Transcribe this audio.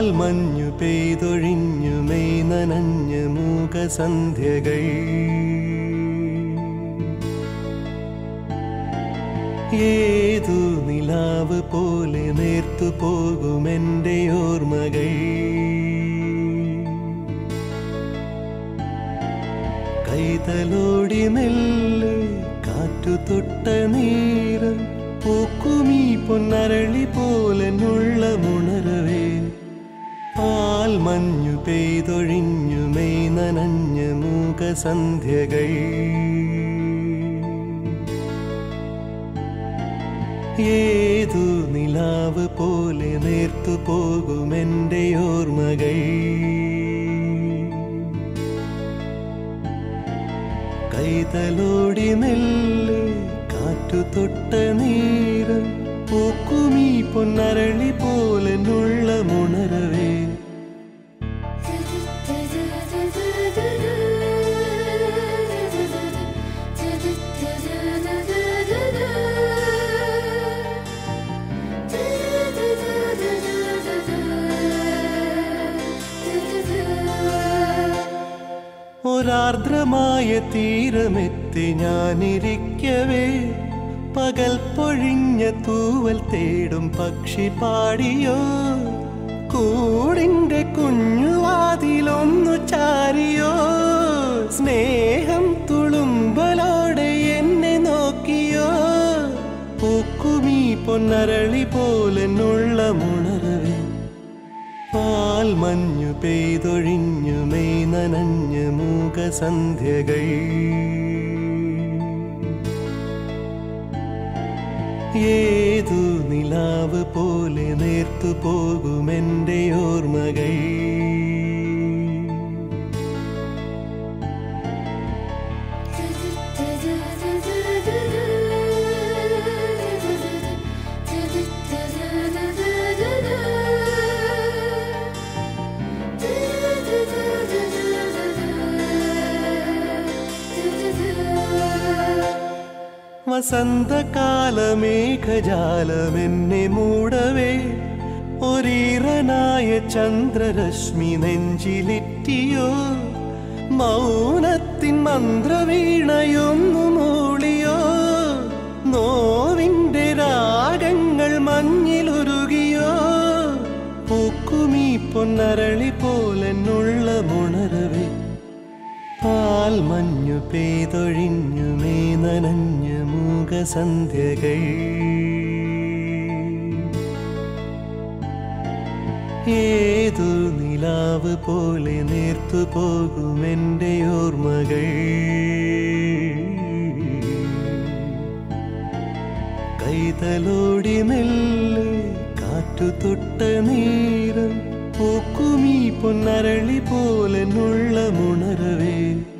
പാൽ മഞ്ഞു പെയ്തൊഴിഞ്ഞു മെയ് നനഞ്ഞ മൂകസന്ധ്യകൾ ഏതു നിലാവ് പോലെ നേർത്തു പോകുമെൻ്റെ ഓർമ്മകൾ കൈതലോടി മെല്ലെ കാറ്റു തൊട്ട നേരം പൂക്കുമീ പൊന്നരളി പോലെ നുള്ള മുണരവേ പാൽ മഞ്ഞു പെയ്തൊഴിഞ്ഞു മെയ് നനഞ്ഞ മൂകസന്ധ്യകൾ ഏതു നിലാവ് പോലെ നേർത്തു പോകുമെൻ്റെ ഓർമ്മകൾ കൈതലോടി മെല്ലെ കാറ്റു തൊട്ട നേരം പൂക്കുമീ പൊന്നരളി പോലെ നുള്ള മുണരവേ ഒരാർദ്രമായ തീരമെത്തി ഞാനിരിക്കവേ പകൽ പൊഴിഞ്ഞ തൂവൽ തേടും പക്ഷി പാടിയോ കൂടിൻ്റെ കുഞ്ഞുവാതിലൊന്നു ചാരിയോ സ്നേഹം തുളുമ്പലോടെ എന്നെ നോക്കിയോ പൂക്കുമീ പൊന്നരളി പോലെന്നുള്ള മുണരവേ പാൽ മഞ്ഞു പെയ്തൊഴിഞ്ഞു മെയ് നനഞ്ഞ മൂകസന്ധ്യകൾ ഏതു നിലാവ് പോലെ നേർത്തു പോകുമെൻ്റെ ഓർമ്മകൾ വസന്തകാലമേഘജാലമെന്നെ മൂടവേ ഒരീറനായ ചന്ദ്രരശ്മി നെഞ്ചിലിറ്റിയോ മൗനത്തിൻ മന്ത്രവീണയൊന്നു മൂളിയോ നോവിൻ്റെ രാഗങ്ങൾ മഞ്ഞിലുരുകിയോ പൂക്കുമീ പൊന്നരളി പോലെന്നുള്ള മുണരവേ പാൽ മഞ്ഞു പെയ്തൊഴിഞ്ഞു മേ നനഞ്ഞ മൂകസന്ധ്യകൾ ഏതു നിലാവ് പോലെ നേർത്തു പോകുമെൻ്റെ ഓർമ്മകൾ കൈതലോടി മെല്ലെ കാറ്റു തൊട്ട നേരം പൂക്കുമീ പൊന്നരളി പോലെ നുള്ള മുണരവേ